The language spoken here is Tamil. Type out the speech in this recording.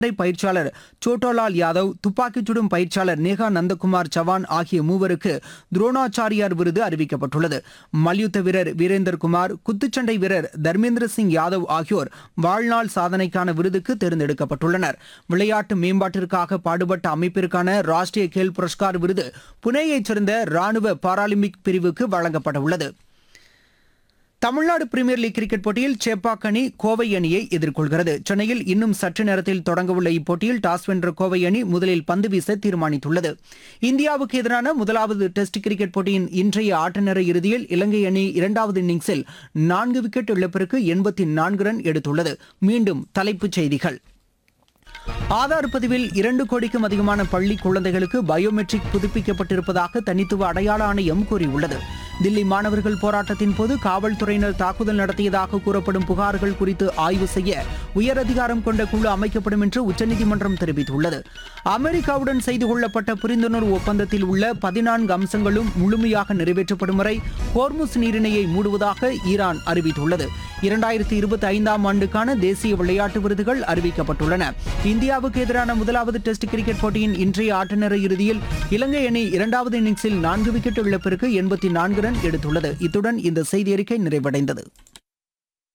பயிற்சியாளர் சோட்டோலால் யாதவ் துப்பாக்கிச் சுடும் பயிற்சியாளர் நேகா நந்தகுமார் சவான் ஆகிய மூவருக்கு துரோணாச்சாரியார் விருது அறிவிக்கப்பட்டுள்ளது மல்யுத்த வீரர் வீரேந்தர் குமார் குத்துச்சண்டை வீரர் தர்மேந்திர சிங் யாதவ் ஆகியோர் வாழ்நாள் சாதனைக்கான விருதுக்கு தேர்ந்தெடுக்கப்பட்டுள்ளனர் விளையாட்டு மேம்பாட்டிற்காக பாடுபட்ட அமைப்பிற்கான ராஷ்டிரிய கேல் புரஸ்கார் விருது புனேயைச் சேர்ந்த ராணுவ பாராலிம்பிக் பிரிவுக்கு வழங்கப்பட உள்ளது தமிழ்நாடு பிரீமியர் லீக் கிரிக்கெட் போட்டியில் சேப்பாக் அணி கோவை அணியை எதிர்கொள்கிறது சென்னையில் இன்னும் சற்று நேரத்தில் தொடங்கவுள்ள இப்போட்டியில் டாஸ் வென்ற கோவை அணி முதலில் பந்து வீச தீர்மானித்துள்ளது இந்தியாவுக்கு எதிரான முதலாவது டெஸ்ட் கிரிக்கெட் போட்டியின் இன்றைய ஆட்ட நேர இறுதியில் இலங்கை அணி இரண்டாவது இன்னிங்ஸில் நான்கு விக்கெட் இழப்பிற்கு எண்பத்தி நான்கு ரன் எடுத்துள்ளது மீண்டும் தலைப்புச் செய்திகள் ஆதார் பதிவில் இரண்டு கோடிக்கும் அதிகமான பள்ளி குழந்தைகளுக்கு பயோமெட்ரிக் புதுப்பிக்கப்பட்டிருப்பதாக தனித்துவ அடையாள ஆணையம் கூறியுள்ளது தில்லி மாணவர்கள் போராட்டத்தின் போது காவல்துறையினர் தாக்குதல் நடத்தியதாக கூறப்படும் புகார்கள் குறித்து ஆய்வு செய்ய உயரதிகாரம் கொண்ட குழு அமைக்கப்படும் என்று உச்சநீதிமன்றம் தெரிவித்துள்ளது அமெரிக்காவுடன் செய்து கொள்ளப்பட்ட புரிந்துணர்வு ஒப்பந்தத்தில் உள்ள பதினான்கு அம்சங்களும் முழுமையாக நிறைவேற்றப்படும் வரை ஹோர்முஸ் நீரிணையை மூடுவதாக ஈரான் அறிவித்துள்ளது இரண்டாயிரத்தி இருபத்தி ஐந்தாம் ஆண்டுக்கான தேசிய விளையாட்டு விருதுகள் அறிவிக்கப்பட்டுள்ளன இந்தியாவுக்கு எதிரான முதலாவது டெஸ்ட் கிரிக்கெட் போட்டியின் இன்றைய ஆட்டநேர இறுதியில் இலங்கை அணி இரண்டாவது இன்னிங்ஸில் நான்கு விக்கெட் இழப்பிற்கு எண்பத்தி நான்கு ரன் எடுத்துள்ளது இத்துடன் இந்த செய்தி அறிக்கை நிறைவடைந்தது